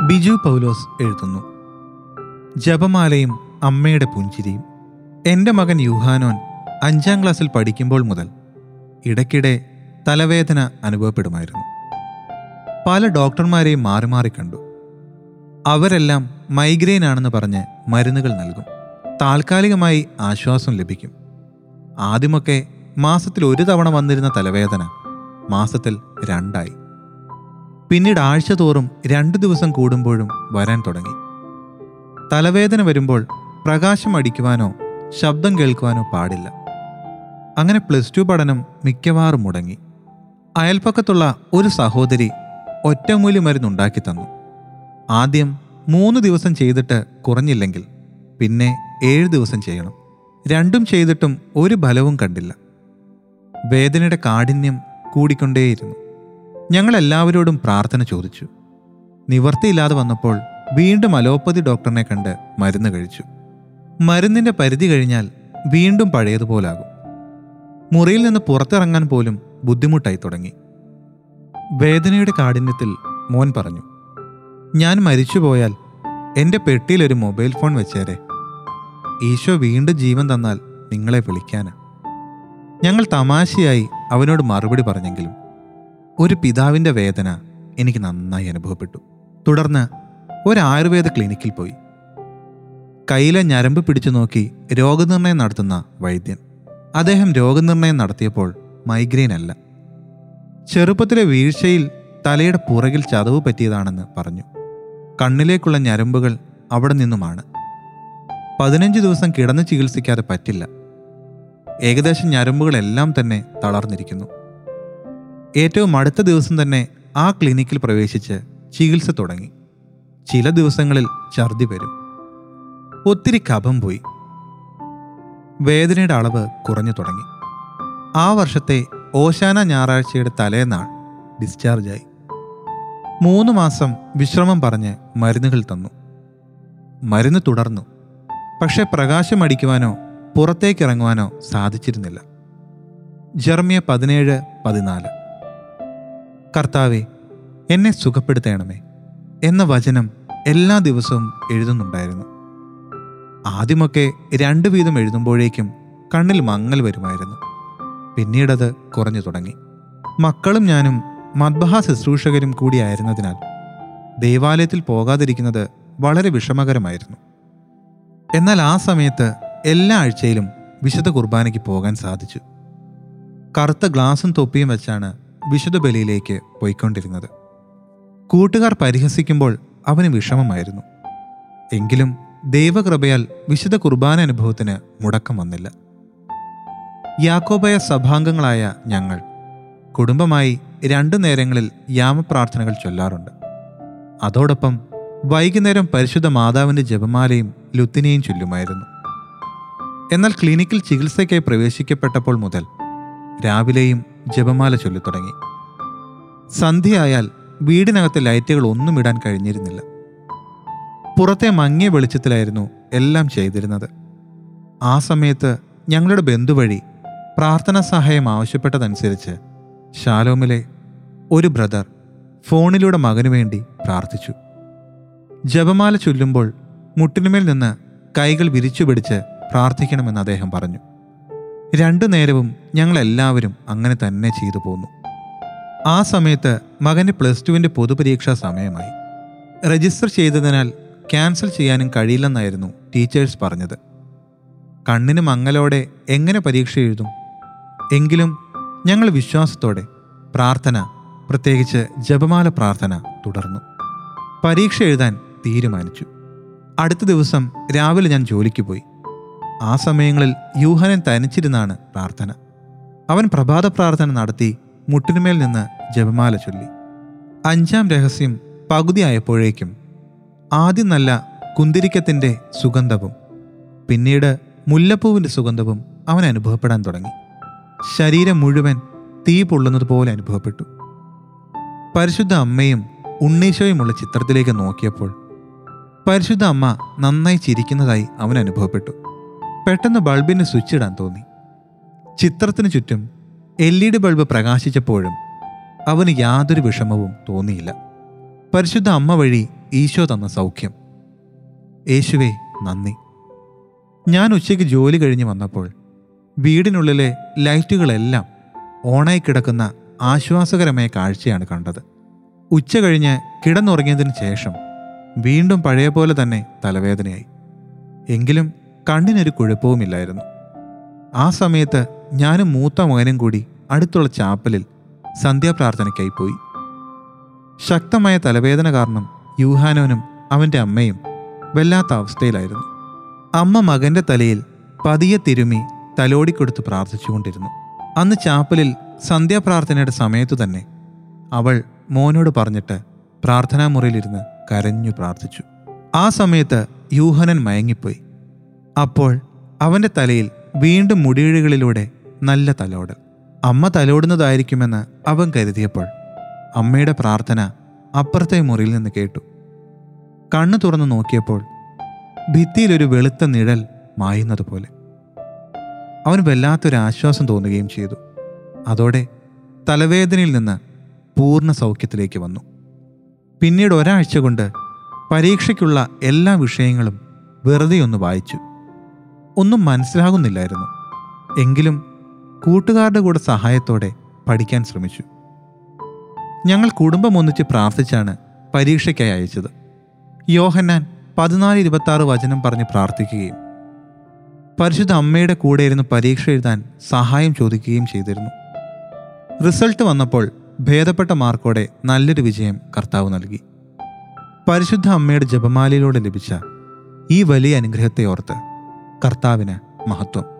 ബിജു പൗലോസ് എഴുതുന്നു ജപമാലയും അമ്മയുടെ പുഞ്ചിരിയും എൻ്റെ മകൻ യുഹാനോൻ അഞ്ചാം ക്ലാസ്സിൽ പഠിക്കുമ്പോൾ മുതൽ ഇടയ്ക്കിടെ തലവേദന അനുഭവപ്പെടുമായിരുന്നു പല ഡോക്ടർമാരെയും മാറി മാറി കണ്ടു അവരെല്ലാം മൈഗ്രെയിൻ ആണെന്ന് പറഞ്ഞ് മരുന്നുകൾ നൽകും താൽക്കാലികമായി ആശ്വാസം ലഭിക്കും ആദ്യമൊക്കെ മാസത്തിൽ ഒരു തവണ വന്നിരുന്ന തലവേദന മാസത്തിൽ രണ്ടായി പിന്നീട് ആഴ്ച തോറും രണ്ടു ദിവസം കൂടുമ്പോഴും വരാൻ തുടങ്ങി തലവേദന വരുമ്പോൾ പ്രകാശം അടിക്കുവാനോ ശബ്ദം കേൾക്കുവാനോ പാടില്ല അങ്ങനെ പ്ലസ് ടു പഠനം മിക്കവാറും മുടങ്ങി അയൽപ്പക്കത്തുള്ള ഒരു സഹോദരി ഒറ്റമൂലി മരുന്നുണ്ടാക്കി തന്നു ആദ്യം മൂന്ന് ദിവസം ചെയ്തിട്ട് കുറഞ്ഞില്ലെങ്കിൽ പിന്നെ ഏഴ് ദിവസം ചെയ്യണം രണ്ടും ചെയ്തിട്ടും ഒരു ഫലവും കണ്ടില്ല വേദനയുടെ കാഠിന്യം കൂടിക്കൊണ്ടേയിരുന്നു ഞങ്ങൾ എല്ലാവരോടും പ്രാർത്ഥന ചോദിച്ചു നിവർത്തിയില്ലാതെ വന്നപ്പോൾ വീണ്ടും അലോപ്പതി ഡോക്ടറിനെ കണ്ട് മരുന്ന് കഴിച്ചു മരുന്നിന്റെ പരിധി കഴിഞ്ഞാൽ വീണ്ടും പഴയതുപോലാകും മുറിയിൽ നിന്ന് പുറത്തിറങ്ങാൻ പോലും ബുദ്ധിമുട്ടായി തുടങ്ങി വേദനയുടെ കാഠിന്യത്തിൽ മോൻ പറഞ്ഞു ഞാൻ മരിച്ചുപോയാൽ എൻ്റെ പെട്ടിയിൽ ഒരു മൊബൈൽ ഫോൺ വെച്ചേരെ ഈശോ വീണ്ടും ജീവൻ തന്നാൽ നിങ്ങളെ വിളിക്കാനാ ഞങ്ങൾ തമാശയായി അവനോട് മറുപടി പറഞ്ഞെങ്കിലും ഒരു പിതാവിൻ്റെ വേദന എനിക്ക് നന്നായി അനുഭവപ്പെട്ടു തുടർന്ന് ഒരു ആയുർവേദ ക്ലിനിക്കിൽ പോയി കയ്യിലെ ഞരമ്പ് പിടിച്ചു നോക്കി രോഗനിർണയം നടത്തുന്ന വൈദ്യൻ അദ്ദേഹം രോഗനിർണയം നടത്തിയപ്പോൾ മൈഗ്രെയിൻ അല്ല ചെറുപ്പത്തിലെ വീഴ്ചയിൽ തലയുടെ പുറകിൽ ചതവ് പറ്റിയതാണെന്ന് പറഞ്ഞു കണ്ണിലേക്കുള്ള ഞരമ്പുകൾ അവിടെ നിന്നുമാണ് പതിനഞ്ച് ദിവസം കിടന്ന് ചികിത്സിക്കാതെ പറ്റില്ല ഏകദേശം ഞരമ്പുകളെല്ലാം തന്നെ തളർന്നിരിക്കുന്നു ഏറ്റവും അടുത്ത ദിവസം തന്നെ ആ ക്ലിനിക്കിൽ പ്രവേശിച്ച് ചികിത്സ തുടങ്ങി ചില ദിവസങ്ങളിൽ ഛർദി വരും ഒത്തിരി കഫം പോയി വേദനയുടെ അളവ് കുറഞ്ഞു തുടങ്ങി ആ വർഷത്തെ ഓശാന ഞായറാഴ്ചയുടെ തലേന്നാൾ ഡിസ്ചാർജായി മൂന്ന് മാസം വിശ്രമം പറഞ്ഞ് മരുന്നുകൾ തന്നു മരുന്ന് തുടർന്നു പക്ഷെ പ്രകാശം അടിക്കുവാനോ പുറത്തേക്കിറങ്ങുവാനോ സാധിച്ചിരുന്നില്ല ജർമ്മിയ പതിനേഴ് പതിനാല് കർത്താവെ എന്നെ സുഖപ്പെടുത്തേണമേ എന്ന വചനം എല്ലാ ദിവസവും എഴുതുന്നുണ്ടായിരുന്നു ആദ്യമൊക്കെ രണ്ടു വീതം എഴുതുമ്പോഴേക്കും കണ്ണിൽ മങ്ങൽ വരുമായിരുന്നു പിന്നീടത് കുറഞ്ഞു തുടങ്ങി മക്കളും ഞാനും മദ്ബഹ ശുശ്രൂഷകരും കൂടിയായിരുന്നതിനാൽ ദേവാലയത്തിൽ പോകാതിരിക്കുന്നത് വളരെ വിഷമകരമായിരുന്നു എന്നാൽ ആ സമയത്ത് എല്ലാ ആഴ്ചയിലും വിശുദ്ധ കുർബാനയ്ക്ക് പോകാൻ സാധിച്ചു കറുത്ത ഗ്ലാസും തൊപ്പിയും വെച്ചാണ് വിശുദ്ധ ബലിയിലേക്ക് പോയിക്കൊണ്ടിരുന്നത് കൂട്ടുകാർ പരിഹസിക്കുമ്പോൾ അവന് വിഷമമായിരുന്നു എങ്കിലും ദൈവകൃപയാൽ വിശുദ്ധ കുർബാന അനുഭവത്തിന് മുടക്കം വന്നില്ല യാക്കോബയ സഭാംഗങ്ങളായ ഞങ്ങൾ കുടുംബമായി രണ്ടു നേരങ്ങളിൽ യാമപ്രാർത്ഥനകൾ ചൊല്ലാറുണ്ട് അതോടൊപ്പം വൈകുന്നേരം പരിശുദ്ധ മാതാവിൻ്റെ ജപമാലയും ലുത്തിനെയും ചൊല്ലുമായിരുന്നു എന്നാൽ ക്ലിനിക്കിൽ ചികിത്സയ്ക്കായി പ്രവേശിക്കപ്പെട്ടപ്പോൾ മുതൽ രാവിലെയും ജപമാല ചൊല്ലിത്തുടങ്ങി സന്ധ്യയായാൽ വീടിനകത്തെ ലൈറ്റുകൾ ഒന്നും ഇടാൻ കഴിഞ്ഞിരുന്നില്ല പുറത്തെ മങ്ങിയ വെളിച്ചത്തിലായിരുന്നു എല്ലാം ചെയ്തിരുന്നത് ആ സമയത്ത് ഞങ്ങളുടെ ബന്ധുവഴി പ്രാർത്ഥനാ സഹായം ആവശ്യപ്പെട്ടതനുസരിച്ച് ഷാലോമിലെ ഒരു ബ്രദർ ഫോണിലൂടെ മകനു വേണ്ടി പ്രാർത്ഥിച്ചു ജപമാല ചൊല്ലുമ്പോൾ മുട്ടിനുമേൽ നിന്ന് കൈകൾ വിരിച്ചു പിടിച്ച് പ്രാർത്ഥിക്കണമെന്ന് അദ്ദേഹം പറഞ്ഞു രണ്ടു നേരവും ഞങ്ങളെല്ലാവരും അങ്ങനെ തന്നെ ചെയ്തു പോന്നു ആ സമയത്ത് മകന് പ്ലസ് ടുവിൻ്റെ പൊതുപരീക്ഷാ സമയമായി രജിസ്റ്റർ ചെയ്തതിനാൽ ക്യാൻസൽ ചെയ്യാനും കഴിയില്ലെന്നായിരുന്നു ടീച്ചേഴ്സ് പറഞ്ഞത് കണ്ണിന് മങ്ങലോടെ എങ്ങനെ പരീക്ഷ എഴുതും എങ്കിലും ഞങ്ങൾ വിശ്വാസത്തോടെ പ്രാർത്ഥന പ്രത്യേകിച്ച് ജപമാല പ്രാർത്ഥന തുടർന്നു പരീക്ഷ എഴുതാൻ തീരുമാനിച്ചു അടുത്ത ദിവസം രാവിലെ ഞാൻ ജോലിക്ക് പോയി ആ സമയങ്ങളിൽ യൂഹനൻ തനിച്ചിരുന്നാണ് പ്രാർത്ഥന അവൻ പ്രഭാത പ്രാർത്ഥന നടത്തി മുട്ടിനുമേൽ നിന്ന് ജപമാല ചൊല്ലി അഞ്ചാം രഹസ്യം പകുതിയായപ്പോഴേക്കും ആദ്യം നല്ല കുന്തിരിക്കത്തിൻ്റെ സുഗന്ധവും പിന്നീട് മുല്ലപ്പൂവിൻ്റെ സുഗന്ധവും അവൻ അനുഭവപ്പെടാൻ തുടങ്ങി ശരീരം മുഴുവൻ തീ പൊള്ളുന്നത് പോലെ അനുഭവപ്പെട്ടു പരിശുദ്ധ അമ്മയും ഉണ്ണീശോയുമുള്ള ചിത്രത്തിലേക്ക് നോക്കിയപ്പോൾ പരിശുദ്ധ അമ്മ നന്നായി ചിരിക്കുന്നതായി അവൻ അനുഭവപ്പെട്ടു പെട്ടെന്ന് ബൾബിന് സ്വിച്ച് ഇടാൻ തോന്നി ചിത്രത്തിന് ചുറ്റും എൽ ഇ ഡി ബൾബ് പ്രകാശിച്ചപ്പോഴും അവന് യാതൊരു വിഷമവും തോന്നിയില്ല പരിശുദ്ധ അമ്മ വഴി ഈശോ തന്ന സൗഖ്യം യേശുവേ നന്ദി ഞാൻ ഉച്ചയ്ക്ക് ജോലി കഴിഞ്ഞ് വന്നപ്പോൾ വീടിനുള്ളിലെ ലൈറ്റുകളെല്ലാം ഓണായി കിടക്കുന്ന ആശ്വാസകരമായ കാഴ്ചയാണ് കണ്ടത് ഉച്ച കഴിഞ്ഞ് കിടന്നുറങ്ങിയതിന് ശേഷം വീണ്ടും പഴയ പോലെ തന്നെ തലവേദനയായി എങ്കിലും കണ്ണിനൊരു കുഴപ്പവുമില്ലായിരുന്നു ആ സമയത്ത് ഞാനും മൂത്ത മകനും കൂടി അടുത്തുള്ള ചാപ്പലിൽ സന്ധ്യാപ്രാർത്ഥനയ്ക്കായി പോയി ശക്തമായ തലവേദന കാരണം യൂഹാനോനും അവൻ്റെ അമ്മയും വല്ലാത്ത അവസ്ഥയിലായിരുന്നു അമ്മ മകന്റെ തലയിൽ പതിയെ തിരുമി തലോടിക്കൊടുത്ത് പ്രാർത്ഥിച്ചുകൊണ്ടിരുന്നു അന്ന് ചാപ്പലിൽ സന്ധ്യാപ്രാർത്ഥനയുടെ സമയത്തു തന്നെ അവൾ മോനോട് പറഞ്ഞിട്ട് പ്രാർത്ഥനാമുറിയിലിരുന്ന് കരഞ്ഞു പ്രാർത്ഥിച്ചു ആ സമയത്ത് യൂഹനൻ മയങ്ങിപ്പോയി അപ്പോൾ അവന്റെ തലയിൽ വീണ്ടും മുടിയിഴകളിലൂടെ നല്ല തലോടൽ അമ്മ തലോടുന്നതായിരിക്കുമെന്ന് അവൻ കരുതിയപ്പോൾ അമ്മയുടെ പ്രാർത്ഥന അപ്പുറത്തെ മുറിയിൽ നിന്ന് കേട്ടു കണ്ണു തുറന്നു നോക്കിയപ്പോൾ ഭിത്തിയിലൊരു വെളുത്ത നിഴൽ മായുന്നത് പോലെ അവന് വല്ലാത്തൊരു ആശ്വാസം തോന്നുകയും ചെയ്തു അതോടെ തലവേദനയിൽ നിന്ന് പൂർണ്ണ സൗഖ്യത്തിലേക്ക് വന്നു പിന്നീട് ഒരാഴ്ച കൊണ്ട് പരീക്ഷയ്ക്കുള്ള എല്ലാ വിഷയങ്ങളും വെറുതെ ഒന്ന് വായിച്ചു ഒന്നും മനസ്സിലാകുന്നില്ലായിരുന്നു എങ്കിലും കൂട്ടുകാരുടെ കൂടെ സഹായത്തോടെ പഠിക്കാൻ ശ്രമിച്ചു ഞങ്ങൾ കുടുംബം ഒന്നിച്ച് പ്രാർത്ഥിച്ചാണ് പരീക്ഷയ്ക്കായി അയച്ചത് യോഹന്നാൻ പതിനാല് ഇരുപത്തി ആറ് വചനം പറഞ്ഞ് പ്രാർത്ഥിക്കുകയും പരിശുദ്ധ അമ്മയുടെ കൂടെ ഇരുന്ന് പരീക്ഷ എഴുതാൻ സഹായം ചോദിക്കുകയും ചെയ്തിരുന്നു റിസൾട്ട് വന്നപ്പോൾ ഭേദപ്പെട്ട മാർക്കോടെ നല്ലൊരു വിജയം കർത്താവ് നൽകി പരിശുദ്ധ അമ്മയുടെ ജപമാലയിലൂടെ ലഭിച്ച ഈ വലിയ അനുഗ്രഹത്തെ ഓർത്ത് കർത്താവിന് മഹത്വം